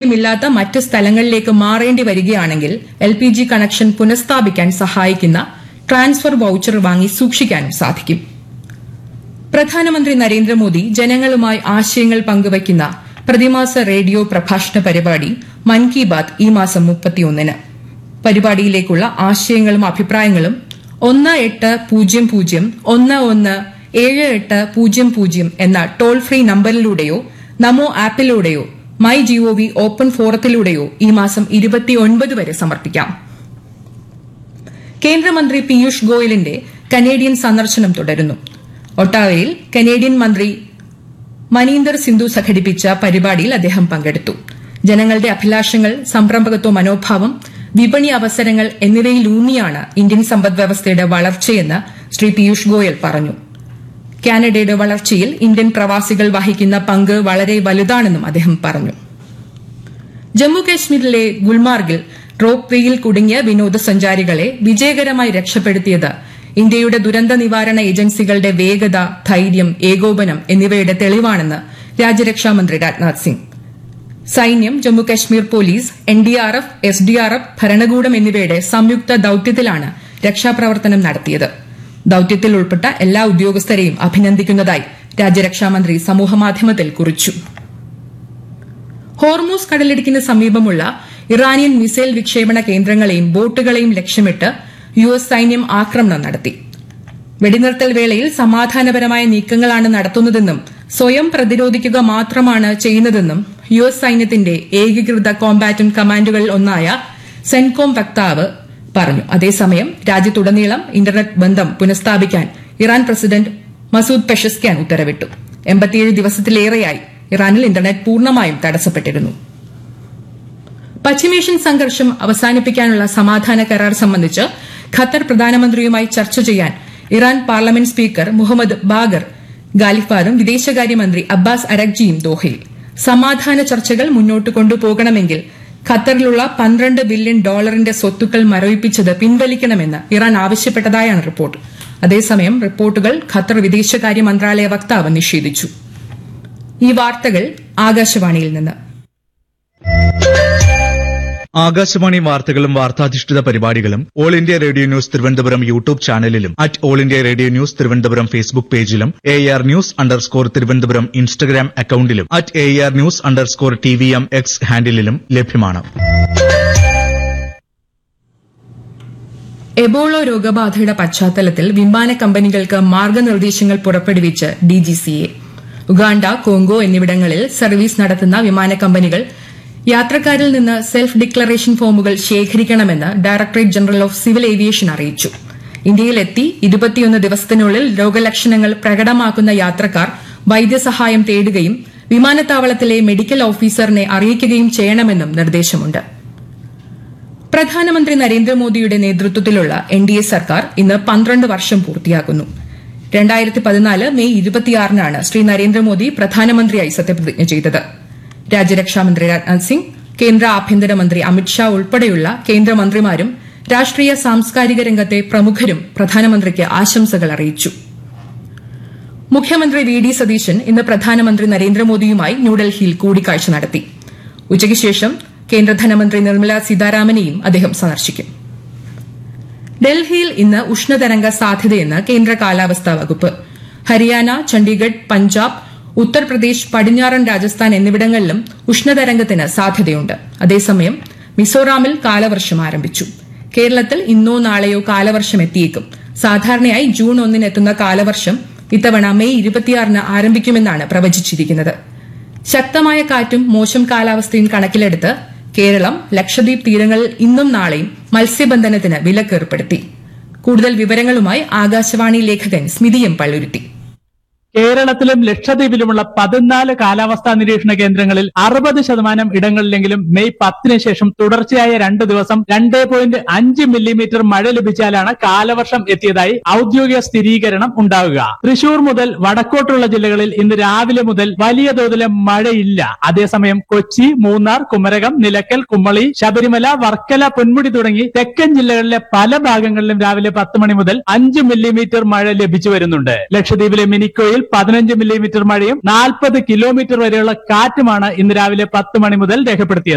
സൌകര്യമില്ലാത്ത മറ്റ് സ്ഥലങ്ങളിലേക്ക് മാറേണ്ടി വരികയാണെങ്കിൽ എൽ പി ജി കണക്ഷൻ പുനഃസ്ഥാപിക്കാൻ സഹായിക്കുന്ന ട്രാൻസ്ഫർ വൌച്ചർ വാങ്ങി സൂക്ഷിക്കാനും സാധിക്കും പ്രധാനമന്ത്രി നരേന്ദ്രമോദി ജനങ്ങളുമായി ആശയങ്ങൾ പങ്കുവയ്ക്കുന്ന പ്രതിമാസ റേഡിയോ പ്രഭാഷണ പരിപാടി മൻ കി ബാത് ഈ മാസം മുപ്പത്തിയൊന്നിന് പരിപാടിയിലേക്കുള്ള ആശയങ്ങളും അഭിപ്രായങ്ങളും ഒന്ന് എട്ട് പൂജ്യം പൂജ്യം ഒന്ന് ഒന്ന് ഏഴ് എട്ട് പൂജ്യം പൂജ്യം എന്ന ടോൾ ഫ്രീ നമ്പറിലൂടെയോ നമോ ആപ്പിലൂടെയോ മൈ ജിഒവി ഓപ്പൺ ഫോറത്തിലൂടെയോ ഈ മാസം ഇരുപത്തിയൊൻപത് വരെ സമർപ്പിക്കാം കേന്ദ്രമന്ത്രി പീയൂഷ് ഗോയലിന്റെ കനേഡിയൻ സന്ദർശനം തുടരുന്നു ഒട്ടാവയിൽ കനേഡിയൻ മന്ത്രി മനീന്ദർ സിന്ധു സംഘടിപ്പിച്ച പരിപാടിയിൽ അദ്ദേഹം പങ്കെടുത്തു ജനങ്ങളുടെ അഭിലാഷങ്ങൾ സംരംഭകത്വ മനോഭാവം വിപണി അവസരങ്ങൾ എന്നിവയിലൂന്നിയാണ് ഇന്ത്യൻ സമ്പദ്വ്യവസ്ഥയുടെ വളർച്ചയെന്ന് ശ്രീ പീയൂഷ് ഗോയൽ പറഞ്ഞു കാനഡയുടെ വളർച്ചയിൽ ഇന്ത്യൻ പ്രവാസികൾ വഹിക്കുന്ന പങ്ക് വളരെ വലുതാണെന്നും അദ്ദേഹം പറഞ്ഞു ജമ്മു കാശ്മീരിലെ ഗുൽമാർഗിൽ റോപ്പ് വേയിൽ കുടുങ്ങിയ വിനോദസഞ്ചാരികളെ വിജയകരമായി രക്ഷപ്പെടുത്തിയത് ഇന്ത്യയുടെ ദുരന്ത നിവാരണ ഏജൻസികളുടെ വേഗത ധൈര്യം ഏകോപനം എന്നിവയുടെ തെളിവാണെന്ന് രാജ്യരക്ഷാമന്ത്രി രാജ്നാഥ് സിംഗ് സൈന്യം ജമ്മുകശ്മീർ പോലീസ് എൻഡിആർഎഫ് എസ്ഡിആർഎഫ് ഭരണകൂടം എന്നിവയുടെ സംയുക്ത ദൌത്യത്തിലാണ് രക്ഷാപ്രവർത്തനം നടത്തിയത് ദൌത്യത്തിൽ ഉൾപ്പെട്ട എല്ലാ ഉദ്യോഗസ്ഥരെയും അഭിനന്ദിക്കുന്നതായി രാജ്യരക്ഷാമന്ത്രി സമൂഹമാധ്യമത്തിൽ കുറിച്ചു ഹോർമൂസ് കടലിടുക്കിന് സമീപമുള്ള ഇറാനിയൻ മിസൈൽ വിക്ഷേപണ കേന്ദ്രങ്ങളെയും ബോട്ടുകളെയും ലക്ഷ്യമിട്ട് യു എസ് സൈന്യം ആക്രമണം നടത്തി വെടിനിർത്തൽ വേളയിൽ സമാധാനപരമായ നീക്കങ്ങളാണ് നടത്തുന്നതെന്നും സ്വയം പ്രതിരോധിക്കുക മാത്രമാണ് ചെയ്യുന്നതെന്നും യു എസ് സൈന്യത്തിന്റെ ഏകീകൃത കോമ്പാറ്റന്റ് കമാൻഡുകളിൽ ഒന്നായ സെൻകോം വക്താവ് പറഞ്ഞു അതേസമയം രാജ്യത്തുടനീളം ഇന്റർനെറ്റ് ബന്ധം പുനഃസ്ഥാപിക്കാൻ ഇറാൻ പ്രസിഡന്റ് മസൂദ് പെഷസ്ക്യാൻ ഉത്തരവിട്ടു എൺപത്തിയേഴ് ദിവസത്തിലേറെയായി ഇറാനിൽ ഇന്റർനെറ്റ് പൂർണ്ണമായും തടസ്സപ്പെട്ടിരുന്നു പശ്ചിമേഷ്യൻ സംഘർഷം അവസാനിപ്പിക്കാനുള്ള സമാധാന കരാർ സംബന്ധിച്ച് ഖത്തർ പ്രധാനമന്ത്രിയുമായി ചർച്ച ചെയ്യാൻ Iran parliament speaker Mohammad Bagher ഗാലിഫാദും വിദേശകാര്യമന്ത്രി അബ്ബാസ് അരഗ്ജിയും ദോഹയിൽ സമാധാന ചർച്ചകൾ മുന്നോട്ട് കൊണ്ടുപോകണമെങ്കിൽ ഖത്തറിലുള്ള പന്ത്രണ്ട് ബില്യൺ ഡോളറിന്റെ സ്വത്തുക്കൾ മരവിപ്പിച്ചത് പിൻവലിക്കണമെന്ന് ഇറാൻ ആവശ്യപ്പെട്ടതായാണ് റിപ്പോർട്ട് അതേസമയം റിപ്പോർട്ടുകൾ ഖത്തർ വിദേശകാര്യ മന്ത്രാലയ വക്താവ് നിഷേധിച്ചു ഈ വാർത്തകൾ ആകാശവാണിയിൽ നിന്ന് ആകാശവാണി വാർത്തകളും വാർത്താധിഷ്ഠിത പരിപാടികളും All India Radio news Thiruvananthapuram YouTube ചാനലിലും at All India Radio news Thiruvananthapuram Facebook പേജിലും A R news underscore Thiruvananthapuram Instagram അക്കൌണ്ടിലും at A R news underscore T V M X ഹാൻഡിലും ലഭ്യമാണ് എബോള രോഗബാധയുടെ പശ്ചാത്തലത്തിൽ വിമാന കമ്പനികൾക്ക് മാർഗനിർദ്ദേശങ്ങൾ പുറപ്പെടുവിച്ച് ഡിജിസിഎ ഉഗാണ്ട കോങ്കോ എന്നിവിടങ്ങളിൽ സർവീസ് നടത്തുന്ന വിമാന കമ്പനികൾ യാത്രക്കാരിൽ നിന്ന് സെൽഫ് ഡിക്ലറേഷൻ ഫോമുകൾ ശേഖരിക്കണമെന്ന് Directorate General of Civil Aviation അറിയിച്ചു ഇന്ത്യയിലെത്തി ഇരുപത്തിയൊന്ന് ദിവസത്തിനുള്ളിൽ രോഗലക്ഷണങ്ങൾ പ്രകടമാക്കുന്ന യാത്രക്കാർ വൈദ്യസഹായം തേടുകയും വിമാനത്താവളത്തിലെ മെഡിക്കൽ ഓഫീസറിനെ അറിയിക്കുകയും ചെയ്യണമെന്നും നിർദ്ദേശമുണ്ട് പ്രധാനമന്ത്രി നരേന്ദ്രമോദിയുടെ നേതൃത്വത്തിലുള്ള എൻ ഡി എ സർക്കാർ ഇന്ന് പന്ത്രണ്ട് വർഷം പൂർത്തിയാക്കുന്നു രണ്ടായിരത്തി പതിനാല് മെയ് ഇരുപത്തിയാറിനാണ് ശ്രീ നരേന്ദ്രമോദി പ്രധാനമന്ത്രിയായി സത്യപ്രതിജ്ഞ ചെയ്തത് രാജ്യരക്ഷാമന്ത്രി രാജ്നാഥ് സിംഗ് കേന്ദ്ര ആഭ്യന്തരമന്ത്രി അമിത്ഷാ ഉൾപ്പെടെയുള്ള കേന്ദ്രമന്ത്രിമാരും രാഷ്ട്രീയ സാംസ്കാരിക രംഗത്തെ പ്രമുഖരും പ്രധാനമന്ത്രിക്ക് ആശംസകൾ അറിയിച്ചു മുഖ്യമന്ത്രി വി ഡി സതീശൻ ഇന്ന് പ്രധാനമന്ത്രി നരേന്ദ്രമോദിയുമായി ന്യൂഡൽഹിയിൽ കൂടിക്കാഴ്ച നടത്തി ഉച്ചയ്ക്ക് ശേഷം കേന്ദ്ര ധനമന്ത്രി നിർമ്മല സീതാരാമനെയും അദ്ദേഹം സന്ദർശിക്കും ഡൽഹിയിൽ ഇന്ന് ഉഷ്ണതരംഗ സാധ്യതയെന്ന് കേന്ദ്ര കാലാവസ്ഥാ വകുപ്പ് ഹരിയാന ചണ്ഡീഗഡ് പഞ്ചാബ് ഉത്തർപ്രദേശ് പടിഞ്ഞാറൻ രാജസ്ഥാൻ എന്നിവിടങ്ങളിലും ഉഷ്ണതരംഗത്തിന് സാധ്യതയുണ്ട് അതേസമയം മിസോറാമിൽ കാലവർഷം ആരംഭിച്ചു കേരളത്തിൽ ഇന്നോ നാളെയോ കാലവർഷം എത്തിയേക്കും സാധാരണയായി ജൂൺ ഒന്നിന് എത്തുന്ന കാലവർഷം ഇത്തവണ മെയ് ഇരുപത്തിയാറിന് ആരംഭിക്കുമെന്നാണ് പ്രവചിച്ചിരിക്കുന്നത് ശക്തമായ കാറ്റും മോശം കാലാവസ്ഥയും കണക്കിലെടുത്ത് കേരളം ലക്ഷദ്വീപ് തീരങ്ങളിൽ ഇന്നും നാളെയും മത്സ്യബന്ധനത്തിന് വിലക്കേർപ്പെടുത്തി കൂടുതൽ വിവരങ്ങളുമായി ആകാശവാണി ലേഖകൻ സ്മിതിയും പള്ളുരുത്തി കേരളത്തിലും ലക്ഷദ്വീപിലുമുള്ള പതിനാല് കാലാവസ്ഥാ നിരീക്ഷണ കേന്ദ്രങ്ങളിൽ അറുപത് ശതമാനം ഇടങ്ങളിലെങ്കിലും മെയ് പത്തിന് ശേഷം തുടർച്ചയായ രണ്ട് ദിവസം രണ്ട് പോയിന്റ് അഞ്ച് മില്ലിമീറ്റർ മഴ ലഭിച്ചാലാണ് കാലവർഷം എത്തിയതായി ഔദ്യോഗിക സ്ഥിരീകരണം ഉണ്ടാവുക തൃശൂർ മുതൽ വടക്കോട്ടുള്ള ജില്ലകളിൽ ഇന്ന് രാവിലെ മുതൽ വലിയ തോതിലെ മഴയില്ല അതേസമയം കൊച്ചി മൂന്നാർ കുമരകം നിലക്കൽ കുമ്മളി ശബരിമല വർക്കല പൊന്മുടി തുടങ്ങി തെക്കൻ ജില്ലകളിലെ പല ഭാഗങ്ങളിലും രാവിലെ പത്ത് മണി മുതൽ അഞ്ച് മില്ലിമീറ്റർ മഴ ലഭിച്ചു വരുന്നുണ്ട് ലക്ഷദ്വീപിലെ മിനിക്കോയിൽ പതിനഞ്ച് മില്ലിമീറ്റർ മഴയും നാൽപ്പത് കിലോമീറ്റർ വരെയുള്ള കാറ്റുമാണ് ഇന്ന് രാവിലെ പത്ത് മണി മുതൽ രേഖപ്പെടുത്തിയത്